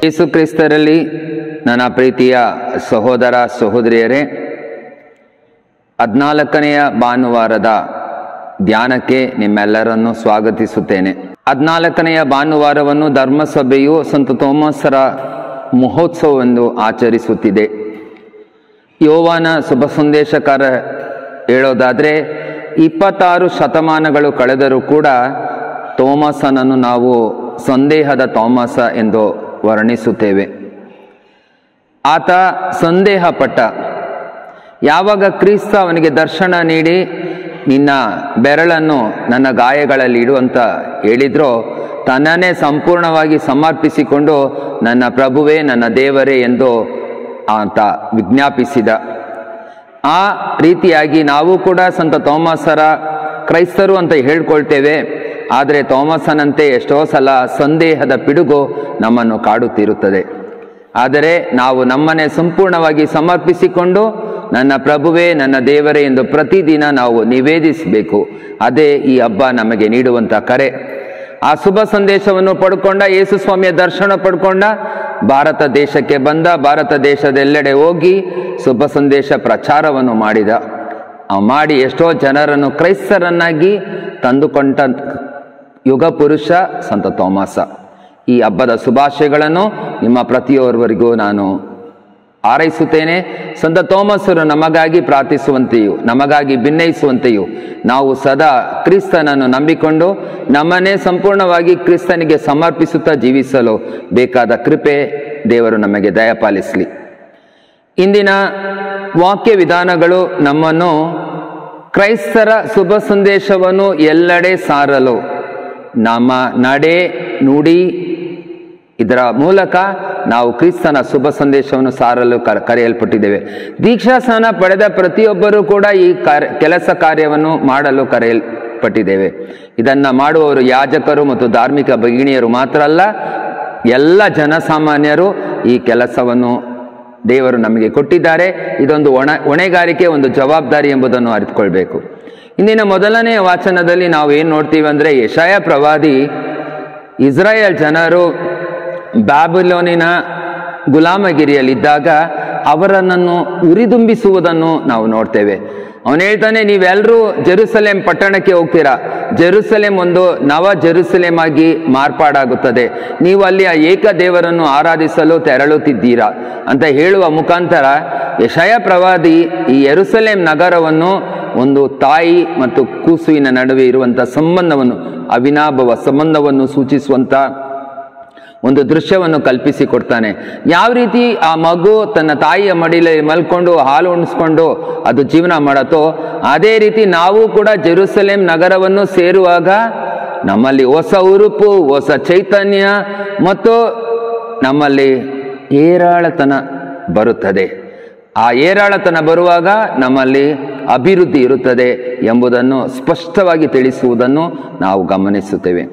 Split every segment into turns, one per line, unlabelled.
ಯೇಸು ಕ್ರಿಸ್ತರಲ್ಲಿ ನನ್ನ ಪ್ರೀತಿಯ ಸಹೋದರ ಸಹೋದರಿಯರೇ ಹದಿನಾಲ್ಕನೆಯ ಭಾನುವಾರದ ಧ್ಯಾನಕ್ಕೆ ನಿಮ್ಮೆಲ್ಲರನ್ನು ಸ್ವಾಗತಿಸುತ್ತೇನೆ ಹದಿನಾಲ್ಕನೆಯ ಭಾನುವಾರವನ್ನು ಧರ್ಮಸಭೆಯು ಸಂತ ತೋಮಸರ ಮಹೋತ್ಸವವೆಂದು ಆಚರಿಸುತ್ತಿದೆ ಯೋವಾನ ಶುಭ ಸಂದೇಶಕಾರ ಹೇಳೋದಾದರೆ ಇಪ್ಪತ್ತಾರು ಶತಮಾನಗಳು ಕಳೆದರೂ ಕೂಡ ತೋಮಸನನ್ನು ನಾವು ಸಂದೇಹದ ತೋಮಸ ಎಂದು ವರ್ಣಿಸುತ್ತೇವೆ ಆತ ಸಂದೇಹ ಪಟ್ಟ ಯಾವಾಗ ಕ್ರಿಸ್ತ ಅವನಿಗೆ ದರ್ಶನ ನೀಡಿ ನಿನ್ನ ಬೆರಳನ್ನು ನನ್ನ ಗಾಯಗಳಲ್ಲಿ ಇಡುವಂತ ಹೇಳಿದ್ರೋ ತನ್ನನ್ನೇ ಸಂಪೂರ್ಣವಾಗಿ ಸಮರ್ಪಿಸಿಕೊಂಡು ನನ್ನ ಪ್ರಭುವೇ ನನ್ನ ದೇವರೇ ಎಂದು ಆತ ವಿಜ್ಞಾಪಿಸಿದ ಆ ರೀತಿಯಾಗಿ ನಾವು ಕೂಡ ಸಂತ ತೋಮಸರ ಕ್ರೈಸ್ತರು ಅಂತ ಹೇಳ್ಕೊಳ್ತೇವೆ ಆದರೆ ತೋಮಸನಂತೆ ಎಷ್ಟೋ ಸಲ ಸಂದೇಹದ ಪಿಡುಗು ನಮ್ಮನ್ನು ಕಾಡುತ್ತಿರುತ್ತದೆ ಆದರೆ ನಾವು ನಮ್ಮನ್ನೇ ಸಂಪೂರ್ಣವಾಗಿ ಸಮರ್ಪಿಸಿಕೊಂಡು ನನ್ನ ಪ್ರಭುವೇ ನನ್ನ ದೇವರೇ ಎಂದು ಪ್ರತಿದಿನ ನಾವು ನಿವೇದಿಸಬೇಕು ಅದೇ ಈ ಹಬ್ಬ ನಮಗೆ ನೀಡುವಂಥ ಕರೆ ಆ ಶುಭ ಸಂದೇಶವನ್ನು ಪಡ್ಕೊಂಡ ಯೇಸು ಸ್ವಾಮಿಯ ದರ್ಶನ ಪಡ್ಕೊಂಡ ಭಾರತ ದೇಶಕ್ಕೆ ಬಂದ ಭಾರತ ದೇಶದೆಲ್ಲೆಡೆ ಹೋಗಿ ಶುಭ ಸಂದೇಶ ಪ್ರಚಾರವನ್ನು ಮಾಡಿದ ಆ ಮಾಡಿ ಎಷ್ಟೋ ಜನರನ್ನು ಕ್ರೈಸ್ತರನ್ನಾಗಿ ತಂದುಕೊಂಡ ಯುಗ ಪುರುಷ ಸಂತ ತೋಮಸ ಈ ಹಬ್ಬದ ಶುಭಾಶಯಗಳನ್ನು ನಿಮ್ಮ ಪ್ರತಿಯೊಬ್ಬರಿಗೂ ನಾನು ಹಾರೈಸುತ್ತೇನೆ ಸಂತ ತೋಮಸರು ನಮಗಾಗಿ ಪ್ರಾರ್ಥಿಸುವಂತೆಯೂ ನಮಗಾಗಿ ಭಿನ್ನಯಿಸುವಂತೆಯೂ ನಾವು ಸದಾ ಕ್ರಿಸ್ತನನ್ನು ನಂಬಿಕೊಂಡು ನಮ್ಮನ್ನೇ ಸಂಪೂರ್ಣವಾಗಿ ಕ್ರಿಸ್ತನಿಗೆ ಸಮರ್ಪಿಸುತ್ತಾ ಜೀವಿಸಲು ಬೇಕಾದ ಕೃಪೆ ದೇವರು ನಮಗೆ ದಯಪಾಲಿಸಲಿ ಇಂದಿನ ವಾಕ್ಯ ವಿಧಾನಗಳು ನಮ್ಮನ್ನು ಕ್ರೈಸ್ತರ ಶುಭ ಸಂದೇಶವನ್ನು ಎಲ್ಲೆಡೆ ಸಾರಲು ನಮ್ಮ ನಡೆ ನುಡಿ ಇದರ ಮೂಲಕ ನಾವು ಕ್ರಿಸ್ತನ ಶುಭ ಸಂದೇಶವನ್ನು ಸಾರಲು ಕರೆಯಲ್ಪಟ್ಟಿದ್ದೇವೆ ದೀಕ್ಷಾಸ್ನಾನ ಪಡೆದ ಪ್ರತಿಯೊಬ್ಬರೂ ಕೂಡ ಈ ಕಾರ್ಯ ಕೆಲಸ ಕಾರ್ಯವನ್ನು ಮಾಡಲು ಕರೆಯಲ್ಪಟ್ಟಿದ್ದೇವೆ ಇದನ್ನ ಮಾಡುವವರು ಯಾಜಕರು ಮತ್ತು ಧಾರ್ಮಿಕ ಭಗಿಣಿಯರು ಮಾತ್ರ ಅಲ್ಲ ಎಲ್ಲ ಜನಸಾಮಾನ್ಯರು ಈ ಕೆಲಸವನ್ನು ದೇವರು ನಮಗೆ ಕೊಟ್ಟಿದ್ದಾರೆ ಇದೊಂದು ಒಣ ಹೊಣೆಗಾರಿಕೆ ಒಂದು ಜವಾಬ್ದಾರಿ ಎಂಬುದನ್ನು ಅರಿತುಕೊಳ್ಬೇಕು ಇಂದಿನ ಮೊದಲನೆಯ ವಾಚನದಲ್ಲಿ ನಾವು ಏನು ನೋಡ್ತೀವಿ ಅಂದರೆ ಯಶಾಯ ಪ್ರವಾದಿ ಇಸ್ರಾಯೇಲ್ ಜನರು ಬ್ಯಾಬಿಲೋನಿನ ಗುಲಾಮಗಿರಿಯಲ್ಲಿದ್ದಾಗ ಅವರನ್ನು ಉರಿದುಂಬಿಸುವುದನ್ನು ನಾವು ನೋಡ್ತೇವೆ ಅವನು ಹೇಳ್ತಾನೆ ನೀವೆಲ್ಲರೂ ಜೆರುಸಲೇಂ ಪಟ್ಟಣಕ್ಕೆ ಹೋಗ್ತೀರಾ ಜೆರುಸಲೇಂ ಒಂದು ನವ ಜೆರುಸಲೇಮ್ ಆಗಿ ಮಾರ್ಪಾಡಾಗುತ್ತದೆ ನೀವು ಅಲ್ಲಿ ಆ ಏಕ ದೇವರನ್ನು ಆರಾಧಿಸಲು ತೆರಳುತ್ತಿದ್ದೀರಾ ಅಂತ ಹೇಳುವ ಮುಖಾಂತರ ಯಶಯ ಪ್ರವಾದಿ ಈ ಯೆರೂಸಲೇಂ ನಗರವನ್ನು ಒಂದು ತಾಯಿ ಮತ್ತು ಕೂಸುವಿನ ನಡುವೆ ಇರುವಂಥ ಸಂಬಂಧವನ್ನು ಅವಿನಾಭವ ಸಂಬಂಧವನ್ನು ಸೂಚಿಸುವಂಥ ಒಂದು ದೃಶ್ಯವನ್ನು ಕಲ್ಪಿಸಿ ಕೊಡ್ತಾನೆ ಯಾವ ರೀತಿ ಆ ಮಗು ತನ್ನ ತಾಯಿಯ ಮಡಿಲಲ್ಲಿ ಮಲ್ಕೊಂಡು ಹಾಲು ಉಣಿಸ್ಕೊಂಡು ಅದು ಜೀವನ ಮಾಡತ್ತೋ ಅದೇ ರೀತಿ ನಾವು ಕೂಡ ಜೆರುಸಲೇಂ ನಗರವನ್ನು ಸೇರುವಾಗ ನಮ್ಮಲ್ಲಿ ಹೊಸ ಉರುಪು ಹೊಸ ಚೈತನ್ಯ ಮತ್ತು ನಮ್ಮಲ್ಲಿ ಏರಾಳತನ ಬರುತ್ತದೆ ಆ ಏರಾಳತನ ಬರುವಾಗ ನಮ್ಮಲ್ಲಿ ಅಭಿವೃದ್ಧಿ ಇರುತ್ತದೆ ಎಂಬುದನ್ನು ಸ್ಪಷ್ಟವಾಗಿ ತಿಳಿಸುವುದನ್ನು ನಾವು ಗಮನಿಸುತ್ತೇವೆ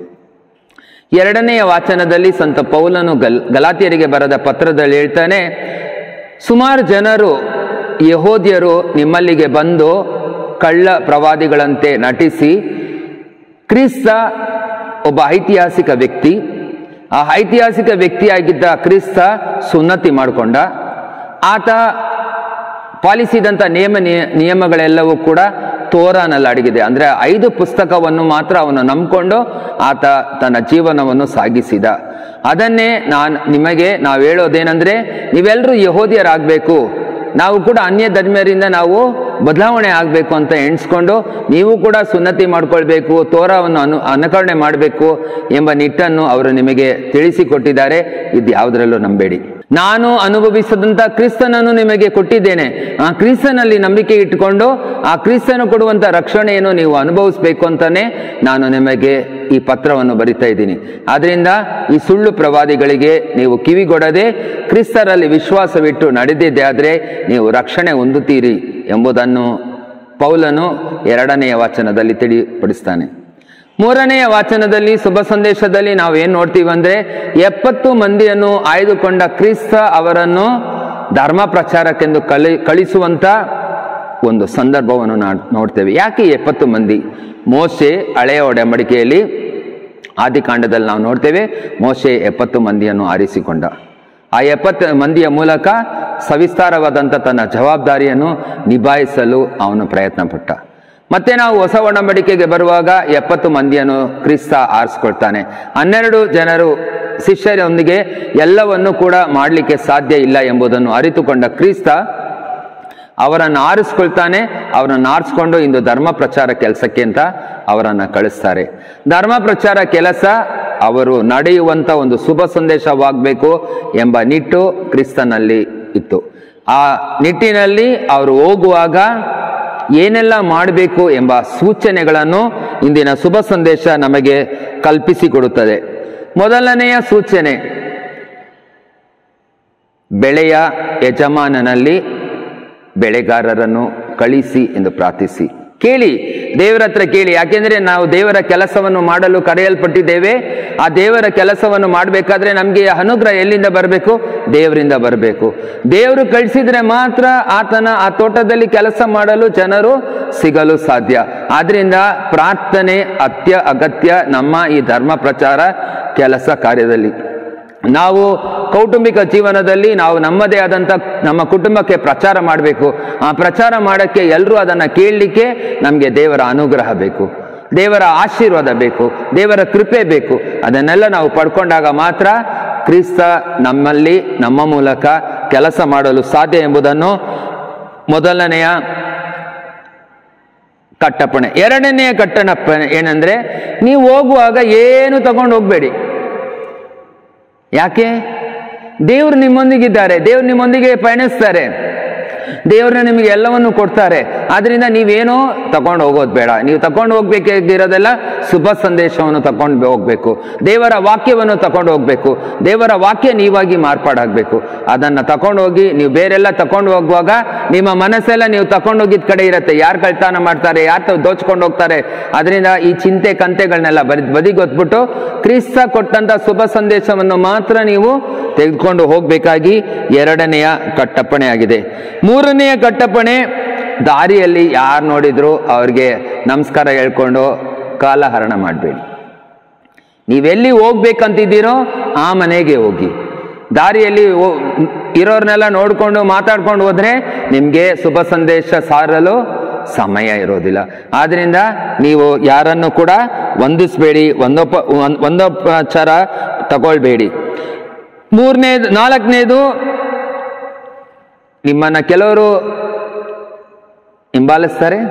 ಎರಡನೆಯ ವಾಚನದಲ್ಲಿ ಸಂತ ಪೌಲನು ಗಲ್ ಗಲಾತಿಯರಿಗೆ ಬರೆದ ಪತ್ರದಲ್ಲಿ ಹೇಳ್ತಾನೆ ಸುಮಾರು ಜನರು ಯಹೋದ್ಯರು ನಿಮ್ಮಲ್ಲಿಗೆ ಬಂದು ಕಳ್ಳ ಪ್ರವಾದಿಗಳಂತೆ ನಟಿಸಿ ಕ್ರಿಸ್ತ ಒಬ್ಬ ಐತಿಹಾಸಿಕ ವ್ಯಕ್ತಿ ಆ ಐತಿಹಾಸಿಕ ವ್ಯಕ್ತಿಯಾಗಿದ್ದ ಕ್ರಿಸ್ತ ಸುನ್ನತಿ ಮಾಡಿಕೊಂಡ ಆತ ಪಾಲಿಸಿದಂಥ ನಿಯಮ ನಿಯಮಗಳೆಲ್ಲವೂ ಕೂಡ ತೋರಾನಲ್ಲಿ ಅಡಗಿದೆ ಅಂದರೆ ಐದು ಪುಸ್ತಕವನ್ನು ಮಾತ್ರ ಅವನು ನಂಬಿಕೊಂಡು ಆತ ತನ್ನ ಜೀವನವನ್ನು ಸಾಗಿಸಿದ ಅದನ್ನೇ ನಾನು ನಿಮಗೆ ನಾವು ಹೇಳೋದೇನೆಂದರೆ ನೀವೆಲ್ಲರೂ ಯಹೋದಿಯರಾಗಬೇಕು ನಾವು ಕೂಡ ಅನ್ಯ ಧರ್ಮೀಯರಿಂದ ನಾವು ಬದಲಾವಣೆ ಆಗಬೇಕು ಅಂತ ಎಣಿಸ್ಕೊಂಡು ನೀವು ಕೂಡ ಸುನ್ನತಿ ಮಾಡ್ಕೊಳ್ಬೇಕು ತೋರವನ್ನು ಅನು ಅನುಕರಣೆ ಮಾಡಬೇಕು ಎಂಬ ನಿಟ್ಟನ್ನು ಅವರು ನಿಮಗೆ ತಿಳಿಸಿಕೊಟ್ಟಿದ್ದಾರೆ ಇದು ಯಾವುದರಲ್ಲೂ ನಂಬೇಡಿ ನಾನು ಅನುಭವಿಸದಂತ ಕ್ರಿಸ್ತನನ್ನು ನಿಮಗೆ ಕೊಟ್ಟಿದ್ದೇನೆ ಆ ಕ್ರಿಸ್ತನಲ್ಲಿ ನಂಬಿಕೆ ಇಟ್ಟುಕೊಂಡು ಆ ಕ್ರಿಸ್ತನು ಕೊಡುವಂತ ರಕ್ಷಣೆಯನ್ನು ನೀವು ಅನುಭವಿಸ್ಬೇಕು ಅಂತಾನೆ ನಾನು ನಿಮಗೆ ಈ ಪತ್ರವನ್ನು ಬರಿತಾ ಇದ್ದೀನಿ ಆದ್ರಿಂದ ಈ ಸುಳ್ಳು ಪ್ರವಾದಿಗಳಿಗೆ ನೀವು ಕಿವಿಗೊಡದೆ ಕ್ರಿಸ್ತರಲ್ಲಿ ವಿಶ್ವಾಸವಿಟ್ಟು ನಡೆದಿದ್ದೆ ಆದರೆ ನೀವು ರಕ್ಷಣೆ ಹೊಂದುತ್ತೀರಿ ಎಂಬುದನ್ನು ಪೌಲನು ಎರಡನೆಯ ವಚನದಲ್ಲಿ ತಿಳಿಪಡಿಸ್ತಾನೆ ಮೂರನೆಯ ವಾಚನದಲ್ಲಿ ಶುಭ ಸಂದೇಶದಲ್ಲಿ ನಾವು ಏನು ನೋಡ್ತೀವಿ ಅಂದ್ರೆ ಎಪ್ಪತ್ತು ಮಂದಿಯನ್ನು ಆಯ್ದುಕೊಂಡ ಕ್ರಿಸ್ತ ಅವರನ್ನು ಧರ್ಮ ಪ್ರಚಾರಕ್ಕೆಂದು ಕಳಿ ಕಳಿಸುವಂತ ಒಂದು ಸಂದರ್ಭವನ್ನು ನಾ ನೋಡ್ತೇವೆ ಯಾಕೆ ಎಪ್ಪತ್ತು ಮಂದಿ ಮೋಸೆ ಹಳೆಯ ಒಡಂಬಡಿಕೆಯಲ್ಲಿ ಆದಿಕಾಂಡದಲ್ಲಿ ನಾವು ನೋಡ್ತೇವೆ ಮೋಸೆ ಎಪ್ಪತ್ತು ಮಂದಿಯನ್ನು ಆರಿಸಿಕೊಂಡ ಆ ಎಪ್ಪತ್ತು ಮಂದಿಯ ಮೂಲಕ ಸವಿಸ್ತಾರವಾದಂಥ ತನ್ನ ಜವಾಬ್ದಾರಿಯನ್ನು ನಿಭಾಯಿಸಲು ಅವನು ಪ್ರಯತ್ನ ಪಟ್ಟ ಮತ್ತೆ ನಾವು ಹೊಸ ಒಡಂಬಡಿಕೆಗೆ ಬರುವಾಗ ಎಪ್ಪತ್ತು ಮಂದಿಯನ್ನು ಕ್ರಿಸ್ತ ಆರಿಸ್ಕೊಳ್ತಾನೆ ಹನ್ನೆರಡು ಜನರು ಶಿಷ್ಯರೊಂದಿಗೆ ಎಲ್ಲವನ್ನು ಕೂಡ ಮಾಡಲಿಕ್ಕೆ ಸಾಧ್ಯ ಇಲ್ಲ ಎಂಬುದನ್ನು ಅರಿತುಕೊಂಡ ಕ್ರಿಸ್ತ ಅವರನ್ನು ಆರಿಸ್ಕೊಳ್ತಾನೆ ಅವರನ್ನು ಆರಿಸ್ಕೊಂಡು ಇಂದು ಧರ್ಮ ಪ್ರಚಾರ ಕೆಲಸಕ್ಕೆ ಅಂತ ಅವರನ್ನು ಕಳಿಸ್ತಾರೆ ಧರ್ಮ ಪ್ರಚಾರ ಕೆಲಸ ಅವರು ನಡೆಯುವಂತ ಒಂದು ಶುಭ ಸಂದೇಶವಾಗಬೇಕು ಎಂಬ ನಿಟ್ಟು ಕ್ರಿಸ್ತನಲ್ಲಿ ಇತ್ತು ಆ ನಿಟ್ಟಿನಲ್ಲಿ ಅವರು ಹೋಗುವಾಗ ಏನೆಲ್ಲ ಮಾಡಬೇಕು ಎಂಬ ಸೂಚನೆಗಳನ್ನು ಇಂದಿನ ಶುಭ ಸಂದೇಶ ನಮಗೆ ಕಲ್ಪಿಸಿಕೊಡುತ್ತದೆ ಮೊದಲನೆಯ ಸೂಚನೆ ಬೆಳೆಯ ಯಜಮಾನನಲ್ಲಿ ಬೆಳೆಗಾರರನ್ನು ಕಳಿಸಿ ಎಂದು ಪ್ರಾರ್ಥಿಸಿ ಕೇಳಿ ದೇವರ ಹತ್ರ ಕೇಳಿ ಯಾಕೆಂದ್ರೆ ನಾವು ದೇವರ ಕೆಲಸವನ್ನು ಮಾಡಲು ಕರೆಯಲ್ಪಟ್ಟಿದ್ದೇವೆ ಆ ದೇವರ ಕೆಲಸವನ್ನು ಮಾಡಬೇಕಾದ್ರೆ ನಮಗೆ ಅನುಗ್ರಹ ಎಲ್ಲಿಂದ ಬರಬೇಕು ದೇವರಿಂದ ಬರಬೇಕು ದೇವರು ಕಳಿಸಿದ್ರೆ ಮಾತ್ರ ಆತನ ಆ ತೋಟದಲ್ಲಿ ಕೆಲಸ ಮಾಡಲು ಜನರು ಸಿಗಲು ಸಾಧ್ಯ ಆದ್ರಿಂದ ಪ್ರಾರ್ಥನೆ ಅತ್ಯ ಅಗತ್ಯ ನಮ್ಮ ಈ ಧರ್ಮ ಪ್ರಚಾರ ಕೆಲಸ ಕಾರ್ಯದಲ್ಲಿ ನಾವು ಕೌಟುಂಬಿಕ ಜೀವನದಲ್ಲಿ ನಾವು ನಮ್ಮದೇ ಆದಂಥ ನಮ್ಮ ಕುಟುಂಬಕ್ಕೆ ಪ್ರಚಾರ ಮಾಡಬೇಕು ಆ ಪ್ರಚಾರ ಮಾಡೋಕ್ಕೆ ಎಲ್ಲರೂ ಅದನ್ನು ಕೇಳಲಿಕ್ಕೆ ನಮಗೆ ದೇವರ ಅನುಗ್ರಹ ಬೇಕು ದೇವರ ಆಶೀರ್ವಾದ ಬೇಕು ದೇವರ ಕೃಪೆ ಬೇಕು ಅದನ್ನೆಲ್ಲ ನಾವು ಪಡ್ಕೊಂಡಾಗ ಮಾತ್ರ ಕ್ರಿಸ್ತ ನಮ್ಮಲ್ಲಿ ನಮ್ಮ ಮೂಲಕ ಕೆಲಸ ಮಾಡಲು ಸಾಧ್ಯ ಎಂಬುದನ್ನು ಮೊದಲನೆಯ ಕಟ್ಟಪ್ಪಣೆ ಎರಡನೆಯ ಕಟ್ಟಣಪ್ಪಣೆ ಏನಂದ್ರೆ ನೀವು ಹೋಗುವಾಗ ಏನು ತಗೊಂಡು ಹೋಗ್ಬೇಡಿ ಯಾಕೆ ದೇವರು ನಿಮ್ಮೊಂದಿಗಿದ್ದಾರೆ ದೇವ್ರು ನಿಮ್ಮೊಂದಿಗೆ ಪಯಣಿಸ್ತಾರೆ ದೇವರು ನಿಮಗೆ ಎಲ್ಲವನ್ನು ಕೊಡ್ತಾರೆ ಆದ್ರಿಂದ ನೀವೇನೋ ತಗೊಂಡು ಹೋಗೋದು ಬೇಡ ನೀವು ತಗೊಂಡು ಹೋಗ್ಬೇಕಾಗಿರೋದೆಲ್ಲ ಶುಭ ಸಂದೇಶವನ್ನು ತಗೊಂಡು ಹೋಗ್ಬೇಕು ದೇವರ ವಾಕ್ಯವನ್ನು ತಗೊಂಡು ಹೋಗ್ಬೇಕು ದೇವರ ವಾಕ್ಯ ನೀವಾಗಿ ಮಾರ್ಪಾಡಾಗಬೇಕು ಅದನ್ನು ತಗೊಂಡು ಹೋಗಿ ನೀವು ಬೇರೆಲ್ಲ ತಗೊಂಡು ಹೋಗುವಾಗ ನಿಮ್ಮ ಮನಸ್ಸೆಲ್ಲ ನೀವು ತಗೊಂಡು ಹೋಗಿದ ಕಡೆ ಇರುತ್ತೆ ಯಾರು ಕಳ್ತನ ಮಾಡ್ತಾರೆ ಯಾರು ದೋಚ್ಕೊಂಡು ಹೋಗ್ತಾರೆ ಅದರಿಂದ ಈ ಚಿಂತೆ ಕಂತೆಗಳನ್ನೆಲ್ಲ ಬರಿ ಬದಿಗೊತ್ಬಿಟ್ಟು ಕ್ರಿಸ್ತ ಕೊಟ್ಟಂತ ಶುಭ ಸಂದೇಶವನ್ನು ಮಾತ್ರ ನೀವು ತೆಗೆದುಕೊಂಡು ಹೋಗಬೇಕಾಗಿ ಎರಡನೆಯ ಕಟ್ಟಪ್ಪಣೆ ಆಗಿದೆ ಮೂರನೆಯ ಕಟ್ಟಪ್ಪಣೆ ದಾರಿಯಲ್ಲಿ ಯಾರು ನೋಡಿದ್ರು ಅವ್ರಿಗೆ ನಮಸ್ಕಾರ ಹೇಳ್ಕೊಂಡು ಕಾಲಹರಣ ಮಾಡಬೇಡಿ ನೀವೆಲ್ಲಿ ಹೋಗ್ಬೇಕಂತಿದ್ದೀರೋ ಆ ಮನೆಗೆ ಹೋಗಿ ದಾರಿಯಲ್ಲಿ ಹೋ- ಇರೋರ್ನೆಲ್ಲ ನೋಡ್ಕೊಂಡು ಮಾತಾಡ್ಕೊಂಡು ಹೋದ್ರೆ ನಿಮಗೆ ಶುಭ ಸಂದೇಶ ಸಾರಲು ಸಮಯ ಇರೋದಿಲ್ಲ ಆದ್ರಿಂದ ನೀವು ಯಾರನ್ನು ಕೂಡ ವಂದಿಸಬೇಡಿ ಒಂದೊಪ್ಪ ಒಂದ್- ಒಂದೋಪಚಾರ ತಗೊಳ್ಬೇಡಿ ಮೂರನೇದು ನಾಲ್ಕನೇದು ನಿಮ್ಮನ್ನ ಕೆಲವರು ಹಿಂಬಾಲಿಸ್ತಾರೆ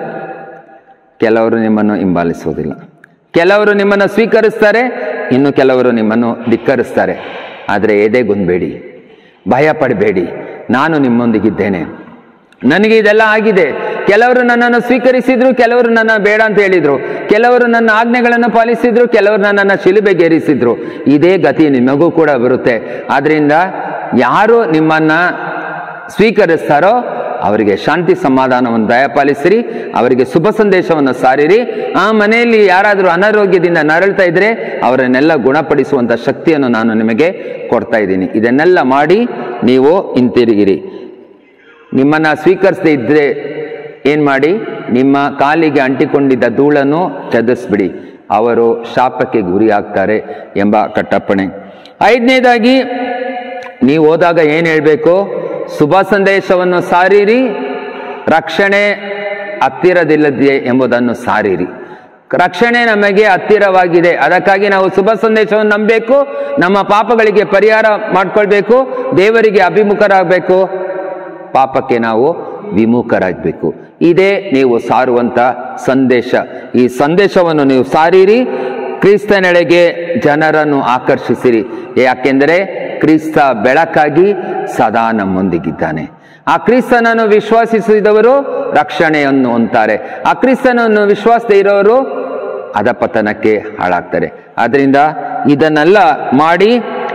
ಕೆಲವರು ನಿಮ್ಮನ್ನು ಹಿಂಬಾಲಿಸುವುದಿಲ್ಲ ಕೆಲವರು ನಿಮ್ಮನ್ನು ಸ್ವೀಕರಿಸ್ತಾರೆ ಇನ್ನು ಕೆಲವರು ನಿಮ್ಮನ್ನು ಧಿಕ್ಕರಿಸ್ತಾರೆ ಆದರೆ ಎದೆಗುಂದಬೇಡಿ ಭಯ ಪಡಬೇಡಿ ನಾನು ನಿಮ್ಮೊಂದಿಗಿದ್ದೇನೆ ನನಗೆ ಇದೆಲ್ಲ ಆಗಿದೆ ಕೆಲವರು ನನ್ನನ್ನು ಸ್ವೀಕರಿಸಿದ್ರು ಕೆಲವರು ನನ್ನ ಬೇಡ ಅಂತ ಹೇಳಿದ್ರು ಕೆಲವರು ನನ್ನ ಆಜ್ಞೆಗಳನ್ನು ಪಾಲಿಸಿದ್ರು ಕೆಲವರು ನನ್ನನ್ನು ಶಿಲುಬೆಗೇರಿಸಿದ್ರು ಇದೇ ಗತಿ ನಿಮಗೂ ಕೂಡ ಬರುತ್ತೆ ಆದ್ರಿಂದ ಯಾರು ನಿಮ್ಮನ್ನ ಸ್ವೀಕರಿಸ್ತಾರೋ ಅವರಿಗೆ ಶಾಂತಿ ಸಮಾಧಾನವನ್ನು ದಯಪಾಲಿಸಿರಿ ಅವರಿಗೆ ಶುಭ ಸಂದೇಶವನ್ನು ಸಾರಿರಿ ಆ ಮನೆಯಲ್ಲಿ ಯಾರಾದರೂ ಅನಾರೋಗ್ಯದಿಂದ ನರಳ್ತಾ ಇದ್ರೆ ಅವರನ್ನೆಲ್ಲ ಗುಣಪಡಿಸುವಂತ ಶಕ್ತಿಯನ್ನು ನಾನು ನಿಮಗೆ ಕೊಡ್ತಾ ಇದ್ದೀನಿ ಇದನ್ನೆಲ್ಲ ಮಾಡಿ ನೀವು ಹಿಂತಿರುಗಿರಿ ನಿಮ್ಮನ್ನ ಸ್ವೀಕರಿಸದೇ ಇದ್ರೆ ಏನ್ ಮಾಡಿ ನಿಮ್ಮ ಕಾಲಿಗೆ ಅಂಟಿಕೊಂಡಿದ್ದ ಧೂಳನ್ನು ಚದರಿಸ್ಬಿಡಿ ಅವರು ಶಾಪಕ್ಕೆ ಗುರಿ ಆಗ್ತಾರೆ ಎಂಬ ಕಟ್ಟಪ್ಪಣೆ ಐದನೇದಾಗಿ ನೀವು ಹೋದಾಗ ಏನ್ ಹೇಳ್ಬೇಕು ಶುಭ ಸಂದೇಶವನ್ನು ಸಾರಿರಿ ರಕ್ಷಣೆ ಹತ್ತಿರದಿಲ್ಲದೆ ಎಂಬುದನ್ನು ಸಾರಿರಿ ರಕ್ಷಣೆ ನಮಗೆ ಹತ್ತಿರವಾಗಿದೆ ಅದಕ್ಕಾಗಿ ನಾವು ಶುಭ ಸಂದೇಶವನ್ನು ನಂಬಬೇಕು ನಮ್ಮ ಪಾಪಗಳಿಗೆ ಪರಿಹಾರ ಮಾಡ್ಕೊಳ್ಬೇಕು ದೇವರಿಗೆ ಅಭಿಮುಖರಾಗಬೇಕು ಪಾಪಕ್ಕೆ ನಾವು ವಿಮುಖರಾಗಬೇಕು ಇದೇ ನೀವು ಸಾರುವಂತ ಸಂದೇಶ ಈ ಸಂದೇಶವನ್ನು ನೀವು ಸಾರಿರಿ ಕ್ರಿಸ್ತನೆಡೆಗೆ ಜನರನ್ನು ಆಕರ್ಷಿಸಿರಿ ಯಾಕೆಂದರೆ ಕ್ರಿಸ್ತ ಬೆಳಕಾಗಿ ಸದಾ ನಮ್ಮೊಂದಿಗಿದ್ದಾನೆ ಆ ಕ್ರಿಸ್ತನನ್ನು ವಿಶ್ವಾಸಿಸಿದವರು ರಕ್ಷಣೆಯನ್ನು ಹೊಂತಾರೆ ಆ ಕ್ರಿಸ್ತನನ್ನು ವಿಶ್ವಾಸದೇ ಇರೋರು ಅಧಪತನಕ್ಕೆ ಹಾಳಾಗ್ತಾರೆ ಆದ್ರಿಂದ ಇದನ್ನೆಲ್ಲ ಮಾಡಿ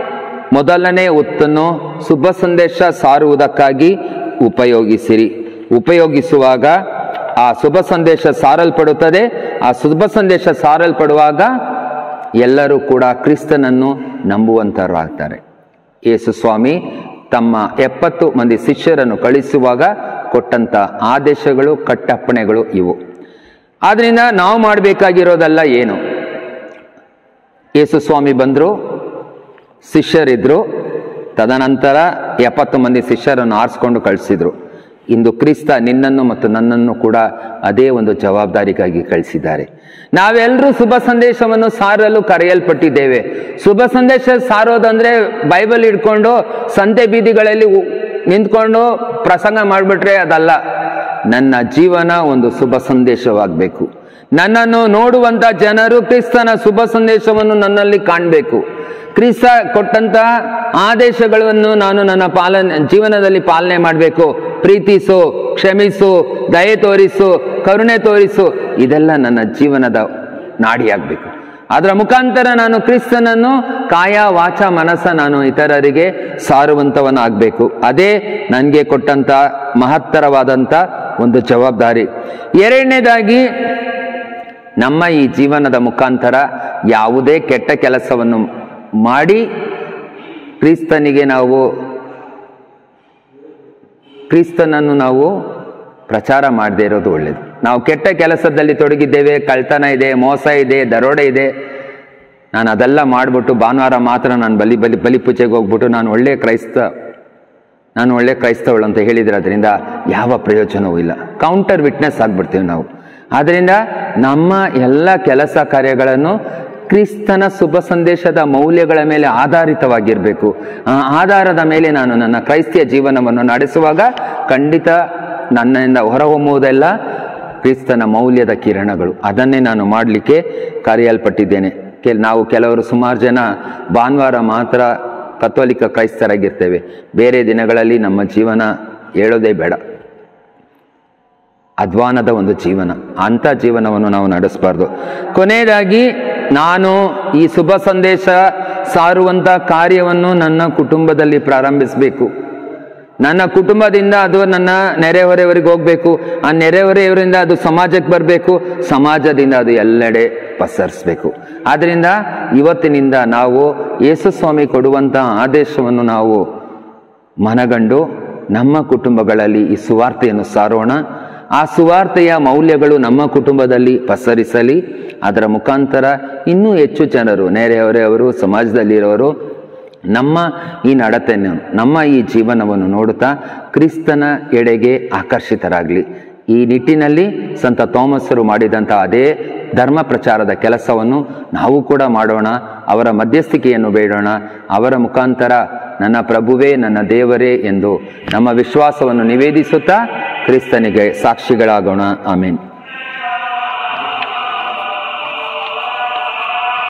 ಮೊದಲನೇ ಒತ್ತನ್ನು ಶುಭ ಸಂದೇಶ ಸಾರುವುದಕ್ಕಾಗಿ ಉಪಯೋಗಿಸಿರಿ ಉಪಯೋಗಿಸುವಾಗ ಆ ಶುಭ ಸಂದೇಶ ಸಾರಲ್ಪಡುತ್ತದೆ ಆ ಶುಭ ಸಂದೇಶ ಸಾರಲ್ಪಡುವಾಗ ಎಲ್ಲರೂ ಕೂಡ ಕ್ರಿಸ್ತನನ್ನು ನಂಬುವಂತರಾಗ್ತಾರೆ ಯೇಸು ಸ್ವಾಮಿ ತಮ್ಮ ಎಪ್ಪತ್ತು ಮಂದಿ ಶಿಷ್ಯರನ್ನು ಕಳಿಸುವಾಗ ಕೊಟ್ಟಂತ ಆದೇಶಗಳು ಕಟ್ಟಪ್ಪಣೆಗಳು ಇವು ಆದ್ರಿಂದ ನಾವು ಮಾಡಬೇಕಾಗಿರೋದಲ್ಲ ಏನು ಯೇಸು ಸ್ವಾಮಿ ಬಂದರು ಶಿಷ್ಯರಿದ್ರು ತದನಂತರ ಎಪ್ಪತ್ತು ಮಂದಿ ಶಿಷ್ಯರನ್ನು ಆರಿಸ್ಕೊಂಡು ಕಳಿಸಿದ್ರು ಇಂದು ಕ್ರಿಸ್ತ ನಿನ್ನನ್ನು ಮತ್ತು ನನ್ನನ್ನು ಕೂಡ ಅದೇ ಒಂದು ಜವಾಬ್ದಾರಿಗಾಗಿ ಕಳಿಸಿದ್ದಾರೆ ನಾವೆಲ್ಲರೂ ಶುಭ ಸಂದೇಶವನ್ನು ಸಾರಲು ಕರೆಯಲ್ಪಟ್ಟಿದ್ದೇವೆ ಶುಭ ಸಂದೇಶ ಸಾರೋದಂದ್ರೆ ಬೈಬಲ್ ಹಿಡ್ಕೊಂಡು ಸಂತೆ ಬೀದಿಗಳಲ್ಲಿ ಉ- ನಿಂತ್ಕೊಂಡು ಪ್ರಸಂಗ ಮಾಡಿಬಿಟ್ರೆ ಅದಲ್ಲ ನನ್ನ ಜೀವನ ಒಂದು ಶುಭ ಸಂದೇಶವಾಗಬೇಕು ನನ್ನನ್ನು ನೋಡುವಂತ ಜನರು ಕ್ರಿಸ್ತನ ಶುಭ ಸಂದೇಶವನ್ನು ನನ್ನಲ್ಲಿ ಕಾಣಬೇಕು ಕ್ರಿಸ್ತ ಕೊಟ್ಟಂತಹ ಆದೇಶಗಳನ್ನು ನಾನು ನನ್ನ ಪಾಲನೆ ಜೀವನದಲ್ಲಿ ಪಾಲನೆ ಮಾಡಬೇಕು ಪ್ರೀತಿಸು ಕ್ಷಮಿಸು ದಯೆ ತೋರಿಸು ಕರುಣೆ ತೋರಿಸು ಇದೆಲ್ಲ ನನ್ನ ಜೀವನದ ನಾಡಿಯಾಗಬೇಕು ಅದರ ಮುಖಾಂತರ ನಾನು ಕ್ರಿಸ್ತನನ್ನು ಕಾಯ ವಾಚ ಮನಸ್ಸ ನಾನು ಇತರರಿಗೆ ಸಾರುವಂತವನಾಗಬೇಕು ಅದೇ ನನಗೆ ಕೊಟ್ಟಂತ ಮಹತ್ತರವಾದಂಥ ಒಂದು ಜವಾಬ್ದಾರಿ ಎರಡನೇದಾಗಿ ನಮ್ಮ ಈ ಜೀವನದ ಮುಖಾಂತರ ಯಾವುದೇ ಕೆಟ್ಟ ಕೆಲಸವನ್ನು ಮಾಡಿ ಕ್ರಿಸ್ತನಿಗೆ ನಾವು ಕ್ರಿಸ್ತನನ್ನು ನಾವು ಪ್ರಚಾರ ಮಾಡದೇ ಇರೋದು ಒಳ್ಳೆಯದು ನಾವು ಕೆಟ್ಟ ಕೆಲಸದಲ್ಲಿ ತೊಡಗಿದ್ದೇವೆ ಕಳ್ತನ ಇದೆ ಮೋಸ ಇದೆ ದರೋಡೆ ಇದೆ ನಾನು ಅದೆಲ್ಲ ಮಾಡಿಬಿಟ್ಟು ಭಾನುವಾರ ಮಾತ್ರ ನಾನು ಬಲಿ ಬಲಿ ಬಲಿಪೂಜೆಗೆ ಹೋಗ್ಬಿಟ್ಟು ನಾನು ಒಳ್ಳೆ ಕ್ರೈಸ್ತ ನಾನು ಒಳ್ಳೆ ಕ್ರೈಸ್ತವಳು ಅಂತ ಹೇಳಿದ್ರೆ ಅದರಿಂದ ಯಾವ ಪ್ರಯೋಜನವೂ ಇಲ್ಲ ಕೌಂಟರ್ ವಿಟ್ನೆಸ್ ಆಗ್ಬಿಡ್ತೀವಿ ನಾವು ಆದ್ದರಿಂದ ನಮ್ಮ ಎಲ್ಲ ಕೆಲಸ ಕಾರ್ಯಗಳನ್ನು ಕ್ರಿಸ್ತನ ಶುಭ ಸಂದೇಶದ ಮೌಲ್ಯಗಳ ಮೇಲೆ ಆಧಾರಿತವಾಗಿರಬೇಕು ಆ ಆಧಾರದ ಮೇಲೆ ನಾನು ನನ್ನ ಕ್ರೈಸ್ತಿಯ ಜೀವನವನ್ನು ನಡೆಸುವಾಗ ಖಂಡಿತ ನನ್ನಿಂದ ಹೊರಹೊಮ್ಮುವುದೆಲ್ಲ ಕ್ರಿಸ್ತನ ಮೌಲ್ಯದ ಕಿರಣಗಳು ಅದನ್ನೇ ನಾನು ಮಾಡಲಿಕ್ಕೆ ಕರೆಯಲ್ಪಟ್ಟಿದ್ದೇನೆ ಕೆಲ್ ನಾವು ಕೆಲವರು ಸುಮಾರು ಜನ ಭಾನುವಾರ ಮಾತ್ರ ಕಥೋಲಿಕ ಕ್ರೈಸ್ತರಾಗಿರ್ತೇವೆ ಬೇರೆ ದಿನಗಳಲ್ಲಿ ನಮ್ಮ ಜೀವನ ಹೇಳೋದೇ ಬೇಡ ಅಧ್ವಾನದ ಒಂದು ಜೀವನ ಅಂಥ ಜೀವನವನ್ನು ನಾವು ನಡೆಸಬಾರ್ದು ಕೊನೆಯದಾಗಿ ನಾನು ಈ ಶುಭ ಸಂದೇಶ ಸಾರುವಂಥ ಕಾರ್ಯವನ್ನು ನನ್ನ ಕುಟುಂಬದಲ್ಲಿ ಪ್ರಾರಂಭಿಸಬೇಕು ನನ್ನ ಕುಟುಂಬದಿಂದ ಅದು ನನ್ನ ನೆರೆಹೊರೆಯವರಿಗೆ ಹೋಗಬೇಕು ಆ ನೆರೆಹೊರೆಯವರಿಂದ ಅದು ಸಮಾಜಕ್ಕೆ ಬರಬೇಕು ಸಮಾಜದಿಂದ ಅದು ಎಲ್ಲೆಡೆ ಪಸರಿಸಬೇಕು ಆದ್ದರಿಂದ ಇವತ್ತಿನಿಂದ ನಾವು ಯೇಸು ಸ್ವಾಮಿ ಕೊಡುವಂಥ ಆದೇಶವನ್ನು ನಾವು ಮನಗಂಡು ನಮ್ಮ ಕುಟುಂಬಗಳಲ್ಲಿ ಈ ಸುವಾರ್ತೆಯನ್ನು ಸಾರೋಣ ಆ ಸುವಾರ್ತೆಯ ಮೌಲ್ಯಗಳು ನಮ್ಮ ಕುಟುಂಬದಲ್ಲಿ ಪಸರಿಸಲಿ ಅದರ ಮುಖಾಂತರ ಇನ್ನೂ ಹೆಚ್ಚು ಜನರು ನೆರೆಹೊರೆಯವರು ಸಮಾಜದಲ್ಲಿರೋರು ನಮ್ಮ ಈ ನಡತೆಯನ್ನು ನಮ್ಮ ಈ ಜೀವನವನ್ನು ನೋಡುತ್ತಾ ಕ್ರಿಸ್ತನ ಎಡೆಗೆ ಆಕರ್ಷಿತರಾಗಲಿ ಈ ನಿಟ್ಟಿನಲ್ಲಿ ಸಂತ ಥಾಮಸರು ಮಾಡಿದಂಥ ಅದೇ ಧರ್ಮ ಪ್ರಚಾರದ ಕೆಲಸವನ್ನು ನಾವು ಕೂಡ ಮಾಡೋಣ ಅವರ ಮಧ್ಯಸ್ಥಿಕೆಯನ್ನು ಬೇಡೋಣ ಅವರ ಮುಖಾಂತರ ನನ್ನ ಪ್ರಭುವೇ ನನ್ನ ದೇವರೇ ಎಂದು ನಮ್ಮ ವಿಶ್ವಾಸವನ್ನು ನಿವೇದಿಸುತ್ತಾ ಕ್ರಿಸ್ತನಿಗೆ ಸಾಕ್ಷಿಗಳಾಗೋಣ ಆಮೇನ್